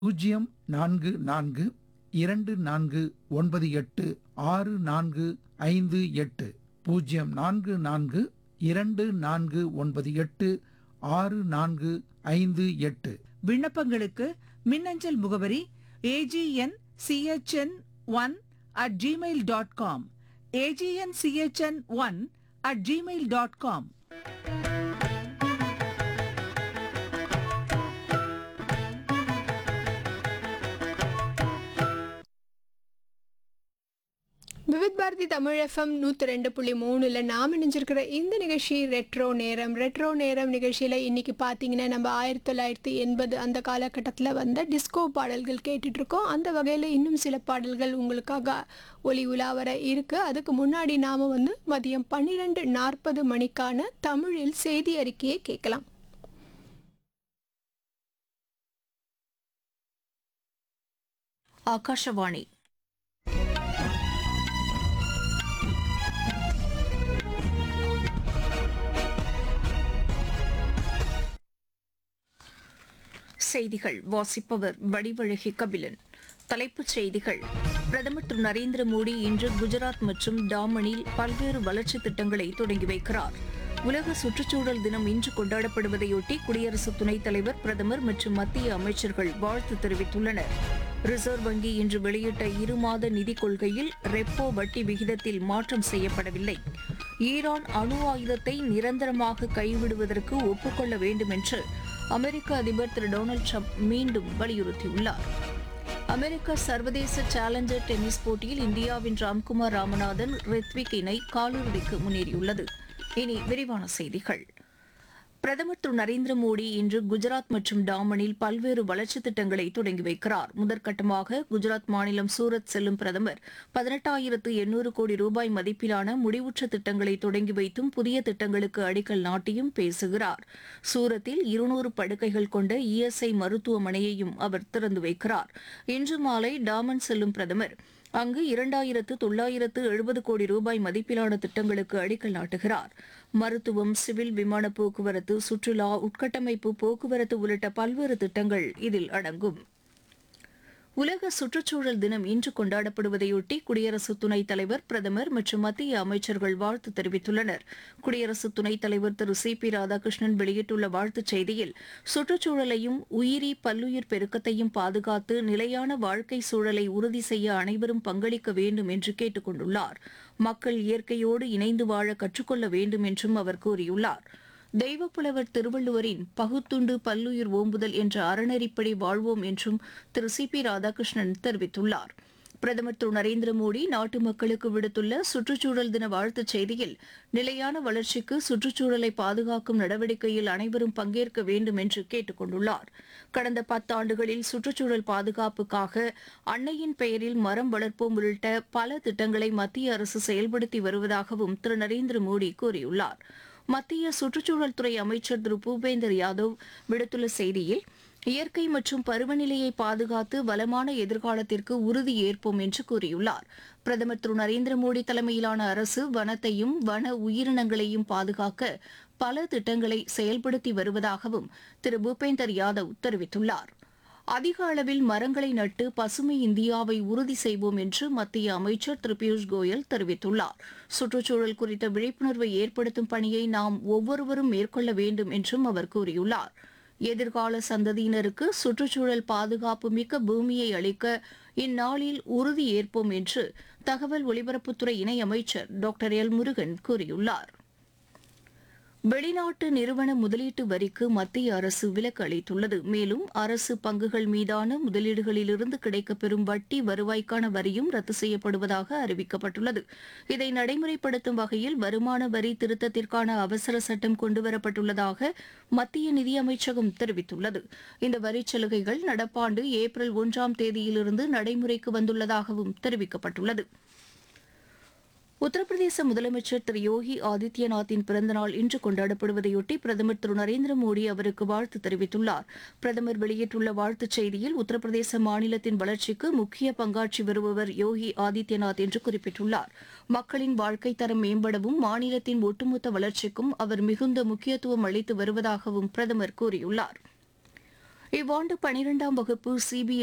பூஜ்ஜியம் நான்கு நான்கு இரண்டு நான்கு ஒன்பது எட்டு ஆறு நான்கு ஐந்து எட்டு பூஜ்ஜியம் நான்கு நான்கு இரண்டு நான்கு ஒன்பது எட்டு ஆறு நான்கு ஐந்து எட்டு விண்ணப்பங்களுக்கு மின்னஞ்சல் முகவரி AGN CHN one at Gmail dot com AGN CHN one at Gmail dot com Vividh Bharati Tamil FM நூற்றி ரெண்டு புள்ளி மூணில் நாம் இணைஞ்சிருக்கிற இந்த நிகழ்ச்சி ரெட்ரோ நேரம் ரெட்ரோ நேரம் நிகழ்ச்சியில் இன்றைக்கி பார்த்தீங்கன்னா நம்ம ஆயிரத்தி தொள்ளாயிரத்தி எண்பது அந்த காலகட்டத்தில் வந்த டிஸ்கோ பாடல்கள் கேட்டுட்ருக்கோம் அந்த வகையில் இன்னும் சில பாடல்கள் உங்களுக்காக ஒளி உலா வர இருக்குது அதுக்கு முன்னாடி நாம் வந்து மதியம் பன்னிரெண்டு நாற்பது மணிக்கான தமிழில் செய்தி அறிக்கையை கேட்கலாம் ಆಕಾಶವಾಣಿ செய்திகள் வாசிப்பவர் வடிவழகி கபிலன் தலைப்புச் செய்திகள் பிரதமர் திரு நரேந்திர மோடி இன்று குஜராத் மற்றும் டாமனில் பல்வேறு வளர்ச்சித் திட்டங்களை தொடங்கி வைக்கிறார் உலக சுற்றுச்சூழல் தினம் இன்று கொண்டாடப்படுவதையொட்டி குடியரசு துணைத் தலைவர் பிரதமர் மற்றும் மத்திய அமைச்சர்கள் வாழ்த்து தெரிவித்துள்ளனர் ரிசர்வ் வங்கி இன்று வெளியிட்ட இருமாத நிதிக் கொள்கையில் ரெப்போ வட்டி விகிதத்தில் மாற்றம் செய்யப்படவில்லை ஈரான் அணு ஆயுதத்தை நிரந்தரமாக கைவிடுவதற்கு ஒப்புக்கொள்ள வேண்டும் என்று அமெரிக்க அதிபர் திரு டொனால்டு ட்ரம்ப் மீண்டும் வலியுறுத்தியுள்ளார் அமெரிக்க சர்வதேச சேலஞ்சர் டென்னிஸ் போட்டியில் இந்தியாவின் ராம்குமார் ராமநாதன் ரித்விக் இணை காலிறுதிக்கு முன்னேறியுள்ளது இனி விரிவான செய்திகள் பிரதமர் திரு நரேந்திர மோடி இன்று குஜராத் மற்றும் டாமனில் பல்வேறு வளர்ச்சித் திட்டங்களை தொடங்கி வைக்கிறார் முதற்கட்டமாக குஜராத் மாநிலம் சூரத் செல்லும் பிரதமர் பதினெட்டாயிரத்து எண்ணூறு கோடி ரூபாய் மதிப்பிலான முடிவுற்ற திட்டங்களை தொடங்கி வைத்தும் புதிய திட்டங்களுக்கு அடிக்கல் நாட்டியும் பேசுகிறார் சூரத்தில் இருநூறு படுக்கைகள் கொண்ட இஎஸ்ஐ மருத்துவமனையையும் அவர் திறந்து வைக்கிறார் இன்று மாலை டாமன் செல்லும் பிரதமர் அங்கு இரண்டாயிரத்து தொள்ளாயிரத்து எழுபது கோடி ரூபாய் மதிப்பிலான திட்டங்களுக்கு அடிக்கல் நாட்டுகிறார் மருத்துவம் சிவில் விமான போக்குவரத்து சுற்றுலா உட்கட்டமைப்பு போக்குவரத்து உள்ளிட்ட பல்வேறு திட்டங்கள் இதில் அடங்கும் உலக சுற்றுச்சூழல் தினம் இன்று கொண்டாடப்படுவதையொட்டி குடியரசு துணைத் தலைவர் பிரதமர் மற்றும் மத்திய அமைச்சர்கள் வாழ்த்து தெரிவித்துள்ளனர் குடியரசு துணைத் தலைவர் திரு சி பி ராதாகிருஷ்ணன் வெளியிட்டுள்ள வாழ்த்துச் செய்தியில் சுற்றுச்சூழலையும் உயிரி பல்லுயிர் பெருக்கத்தையும் பாதுகாத்து நிலையான வாழ்க்கை சூழலை உறுதி செய்ய அனைவரும் பங்களிக்க வேண்டும் என்று கேட்டுக் கொண்டுள்ளார் மக்கள் இயற்கையோடு இணைந்து வாழ கற்றுக்கொள்ள வேண்டும் என்றும் அவர் கூறியுள்ளார் தெய்வப்புலவர் திருவள்ளுவரின் பகுத்துண்டு பல்லுயிர் ஓம்புதல் என்ற அறநெறிப்படி வாழ்வோம் என்றும் திரு சி பி ராதாகிருஷ்ணன் தெரிவித்துள்ளார் பிரதமர் திரு நரேந்திர மோடி நாட்டு மக்களுக்கு விடுத்துள்ள சுற்றுச்சூழல் தின வாழ்த்துச் செய்தியில் நிலையான வளர்ச்சிக்கு சுற்றுச்சூழலை பாதுகாக்கும் நடவடிக்கையில் அனைவரும் பங்கேற்க வேண்டும் என்று கேட்டுக் கொண்டுள்ளார் கடந்த பத்தாண்டுகளில் சுற்றுச்சூழல் பாதுகாப்புக்காக அன்னையின் பெயரில் மரம் வளர்ப்போம் உள்ளிட்ட பல திட்டங்களை மத்திய அரசு செயல்படுத்தி வருவதாகவும் திரு நரேந்திர மோடி கூறியுள்ளார் மத்திய சுற்றுச்சூழல் துறை அமைச்சர் திரு பூபேந்தர் யாதவ் விடுத்துள்ள செய்தியில் இயற்கை மற்றும் பருவநிலையை பாதுகாத்து வளமான எதிர்காலத்திற்கு உறுதி ஏற்போம் என்று கூறியுள்ளார் பிரதமர் திரு நரேந்திர மோடி தலைமையிலான அரசு வனத்தையும் வன உயிரினங்களையும் பாதுகாக்க பல திட்டங்களை செயல்படுத்தி வருவதாகவும் திரு பூபேந்தர் யாதவ் தெரிவித்துள்ளார் அதிக அளவில் மரங்களை நட்டு பசுமை இந்தியாவை உறுதி செய்வோம் என்று மத்திய அமைச்சர் திரு பியூஷ் கோயல் தெரிவித்துள்ளார் சுற்றுச்சூழல் குறித்த விழிப்புணர்வை ஏற்படுத்தும் பணியை நாம் ஒவ்வொருவரும் மேற்கொள்ள வேண்டும் என்றும் அவர் கூறியுள்ளார் எதிர்கால சந்ததியினருக்கு சுற்றுச்சூழல் பாதுகாப்பு மிக்க பூமியை அளிக்க இந்நாளில் உறுதி ஏற்போம் என்று தகவல் ஒலிபரப்புத்துறை இணையமைச்சர் டாக்டர் எல் முருகன் கூறியுள்ளார் வெளிநாட்டு நிறுவன முதலீட்டு வரிக்கு மத்திய அரசு விலக்கு அளித்துள்ளது மேலும் அரசு பங்குகள் மீதான முதலீடுகளிலிருந்து கிடைக்கப்பெறும் வட்டி வருவாய்க்கான வரியும் ரத்து செய்யப்படுவதாக அறிவிக்கப்பட்டுள்ளது இதை நடைமுறைப்படுத்தும் வகையில் வருமான வரி திருத்தத்திற்கான அவசர சட்டம் கொண்டுவரப்பட்டுள்ளதாக மத்திய நிதியமைச்சகம் தெரிவித்துள்ளது இந்த வரிச் சலுகைகள் நடப்பாண்டு ஏப்ரல் ஒன்றாம் தேதியிலிருந்து நடைமுறைக்கு வந்துள்ளதாகவும் தெரிவிக்கப்பட்டுள்ளது உத்தரப்பிரதேச முதலமைச்சர் திரு யோகி ஆதித்யநாத்தின் பிறந்தநாள் இன்று கொண்டாடப்படுவதையொட்டி பிரதமர் திரு நரேந்திர மோடி அவருக்கு வாழ்த்து தெரிவித்துள்ளார் பிரதமர் வெளியிட்டுள்ள வாழ்த்துச் செய்தியில் உத்தரப்பிரதேச மாநிலத்தின் வளர்ச்சிக்கு முக்கிய பங்காற்றி வருபவர் யோகி ஆதித்யநாத் என்று குறிப்பிட்டுள்ளார் மக்களின் வாழ்க்கை தரம் மேம்படவும் மாநிலத்தின் ஒட்டுமொத்த வளர்ச்சிக்கும் அவர் மிகுந்த முக்கியத்துவம் அளித்து வருவதாகவும் பிரதமர் கூறியுள்ளார் இவ்வாண்டு பனிரெண்டாம் வகுப்பு சிபிஎஸ்